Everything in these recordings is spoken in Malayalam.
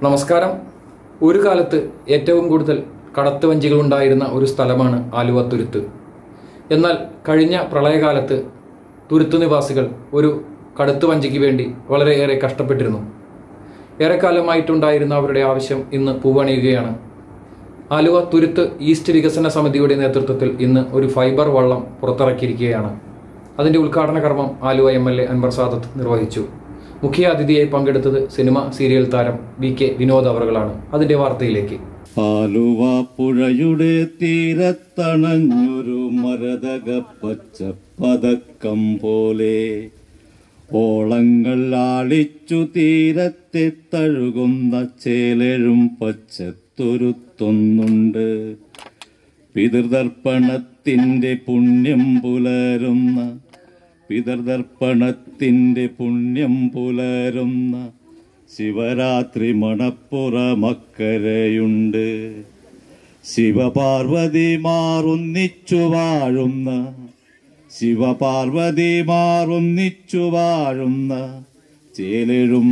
നമസ്കാരം ഒരു കാലത്ത് ഏറ്റവും കൂടുതൽ കടത്ത് വഞ്ചികൾ ഉണ്ടായിരുന്ന ഒരു സ്ഥലമാണ് ആലുവ തുരുത്ത് എന്നാൽ കഴിഞ്ഞ പ്രളയകാലത്ത് തുരുത്ത് നിവാസികൾ ഒരു കടുത്ത് വഞ്ചിക്ക് വേണ്ടി വളരെയേറെ കഷ്ടപ്പെട്ടിരുന്നു ഏറെക്കാലമായിട്ടുണ്ടായിരുന്ന അവരുടെ ആവശ്യം ഇന്ന് പൂവണിയുകയാണ് ആലുവ തുരുത്ത് ഈസ്റ്റ് വികസന സമിതിയുടെ നേതൃത്വത്തിൽ ഇന്ന് ഒരു ഫൈബർ വള്ളം പുറത്തിറക്കിയിരിക്കുകയാണ് അതിന്റെ ഉദ്ഘാടന കർമ്മം Aluva M L A Anwar Sadath നിർവഹിച്ചു മുഖ്യ അതിഥിയായി പങ്കെടുത്തത് സിനിമ സീരിയൽ താരം വി കെ വിനോദ് അവറുകളാണ് അതിന്റെ വാർത്തയിലേക്ക് ആലുവ പുഴയുടെ തീരത്തണഞ്ഞൊരു മരതക പച്ച പതക്കം പോലെ ഓളങ്ങൾ ആളിച്ചു തീരത്തെ തഴുകുന്ന ചേലഴും പച്ചത്തുരുത്തൊന്നുണ്ട് പിതൃതർപ്പണത്തിന്റെ പുണ്യം പുലരുന്ന പിതൃതർപ്പണത്തിന്റെ പുണ്യം പുലരുന്ന ശിവരാത്രി മണപ്പുറമക്കരയുണ്ട് ശിവപാർവതിമാറൊന്നിച്ചു വാഴുന്ന ശിവപാർവതിമാറൊന്നിച്ചു വാഴുന്ന ചേലഴും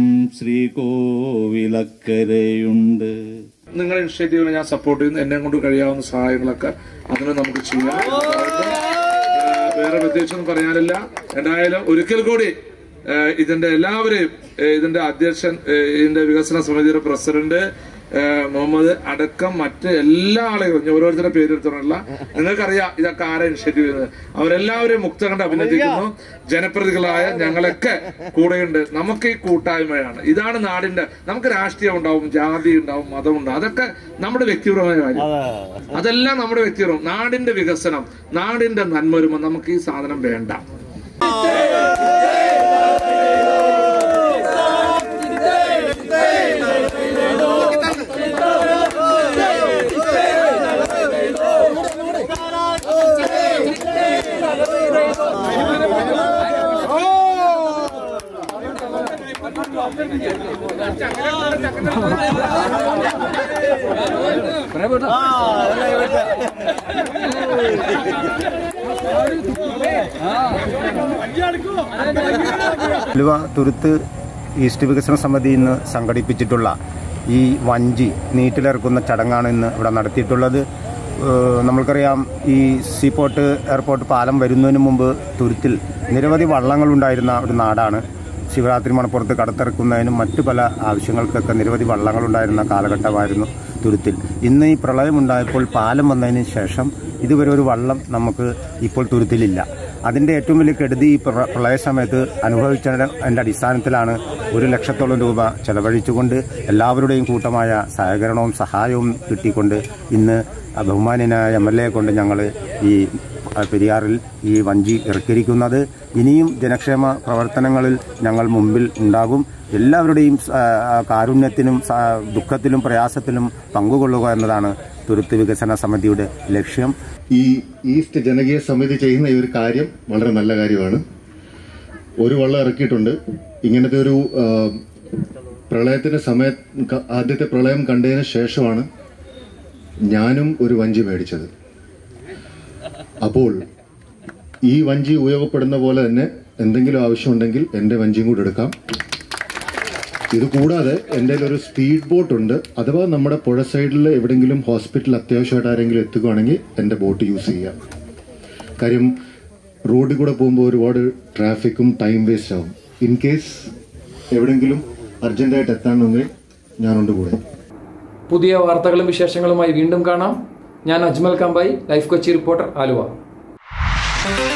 ശ്രീകോവിലക്കരയുണ്ട് നിങ്ങളുടെ ഇനിഷ്യേറ്റീവിനെ ഞാൻ സപ്പോർട്ട് ചെയ്യുന്നു എന്നെ കൊണ്ട് കഴിയാവുന്ന സഹായങ്ങളൊക്കെ അതിന് നമുക്ക് ചെയ്യാം ഏഹ് വേറെ പ്രത്യേകിച്ചൊന്നും പറയാനില്ല എന്തായാലും ഒരിക്കൽ കൂടി ഏഹ് ഇതിന്റെ എല്ലാവരെയും ഏഹ് ഇതിന്റെ അധ്യക്ഷൻ ഏഹ് ഇതിന്റെ വികസന സമിതിയുടെ പ്രസിഡന്റ് ഏഹ് മുഹമ്മദ് അടക്കം മറ്റ് എല്ലാ ആളുകളും ഞാൻ ഓരോരുത്തരുടെ പേരെടുത്തോളല്ല നിങ്ങൾക്കറിയാം ഇതൊക്കെ ആരെ ഇനിഷ്യേറ്റീവ് ചെയ്യുന്നത് അവരെല്ലാവരെയും മുക്ത കണ്ട് അഭിനന്ദിക്കുന്നു ജനപ്രതികളായ ഞങ്ങളൊക്കെ കൂടെയുണ്ട് നമുക്ക് ഈ കൂട്ടായ്മയാണ് ഇതാണ് നാടിന്റെ നമുക്ക് രാഷ്ട്രീയം ഉണ്ടാവും ജാതി ഉണ്ടാവും മതം ഉണ്ടാവും അതൊക്കെ നമ്മുടെ വ്യക്തിപരമായ കാര്യം അതെല്ലാം നമ്മുടെ വ്യക്തിപരം നാടിന്റെ വികസനം നാടിന്റെ നന്മ വരുമ്പോൾ നമുക്ക് ഈ സാധനം വേണ്ട ആലുവ തുരുത്ത് ഈസ്റ്റ് വികസന സമിതി ഇന്ന് സംഘടിപ്പിച്ചിട്ടുള്ള ഈ വഞ്ചി നീറ്റിലിറക്കുന്ന ചടങ്ങാണ് ഇന്ന് ഇവിടെ നടത്തിയിട്ടുള്ളത് ഏഹ് നമ്മൾക്കറിയാം ഈ സീപോർട്ട് എയർപോർട്ട് പാലം വരുന്നതിന് മുമ്പ് തുരുത്തിൽ നിരവധി വള്ളങ്ങളുണ്ടായിരുന്ന ഒരു നാടാണ് ശിവരാത്രി മണപ്പുറത്ത് കടത്തിറക്കുന്നതിനും മറ്റു പല ആവശ്യങ്ങൾക്കൊക്കെ നിരവധി വള്ളങ്ങളുണ്ടായിരുന്ന കാലഘട്ടമായിരുന്നു തുരുത്തിൽ ഇന്ന് ഈ പ്രളയമുണ്ടായപ്പോൾ പാലം വന്നതിന് ശേഷം ഇതുവരെ ഒരു വള്ളം നമുക്ക് ഇപ്പോൾ തുരുത്തിലില്ല അതിൻ്റെ ഏറ്റവും വലിയ കെടുതി ഈ പ്ര- പ്രളയ സമയത്ത് അനുഭവിച്ചതിൻ്റെ അടിസ്ഥാനത്തിലാണ് ഒരു ലക്ഷത്തോളം രൂപ ചെലവഴിച്ചുകൊണ്ട് എല്ലാവരുടെയും കൂട്ടമായ സഹകരണവും സഹായവും കിട്ടിക്കൊണ്ട് ഇന്ന് ബഹുമാന്യനായ എം എൽ എ കൊണ്ട് ഞങ്ങൾ ഈ ആ, പെരിയാറിൽ ഈ വഞ്ചി ഇറക്കിയിരിക്കുന്നത് ഇനിയും ജനക്ഷേമ പ്രവർത്തനങ്ങളിൽ ഞങ്ങൾ മുമ്പിൽ ഉണ്ടാകും എല്ലാവരുടെയും ആ, ആ, കാരുണ്യത്തിനും സ- ദുഃഖത്തിലും പ്രയാസത്തിലും പങ്കുകൊള്ളുക എന്നതാണ് തുരുത്ത് വികസന സമിതിയുടെ ലക്ഷ്യം ഈ ഈസ്റ്റ് ജനകീയ സമിതി ചെയ്യുന്ന ഈ ഒരു കാര്യം വളരെ നല്ല കാര്യമാണ് ഒരു വള്ളം ഇറക്കിയിട്ടുണ്ട് ഇങ്ങനത്തെ ഒരു ആ, പ്രളയത്തിന്റെ സമയ ക- ആദ്യത്തെ പ്രളയം കണ്ടതിന് ശേഷമാണ് ഞാനും ഒരു വഞ്ചി മേടിച്ചത് അപ്പോൾ ഈ വഞ്ചി ഉപയോഗപ്പെടുന്ന പോലെ തന്നെ എന്തെങ്കിലും ആവശ്യമുണ്ടെങ്കിൽ എൻ്റെ വഞ്ചിയും കൂടെ എടുക്കാം ഇത് കൂടാതെ എൻ്റെ ഒരു സ്പീഡ് ബോട്ട് ഉണ്ട് അഥവാ നമ്മുടെ പുഴ സൈഡിൽ എവിടെയെങ്കിലും ഹോസ്പിറ്റൽ അത്യാവശ്യമായിട്ട് ആരെങ്കിലും എത്തുകയാണെങ്കിൽ എൻ്റെ ബോട്ട് യൂസ് ചെയ്യാം കാര്യം റോഡിൽ കൂടെ പോകുമ്പോൾ ഒരുപാട് ട്രാഫിക്കും ടൈം വേസ്റ്റ് ആവും ഇൻ കേസ് എവിടെയെങ്കിലും അർജന്റായിട്ട് എത്താണെങ്കിൽ ഞാനുണ്ട് കൂടെ പുതിയ വാർത്തകളും വിശേഷങ്ങളുമായി വീണ്ടും കാണാം ഞാൻ അജ്മൽ കമ്പായി ലൈഫ് കൊച്ചി റിപ്പോർട്ടർ ആലുവ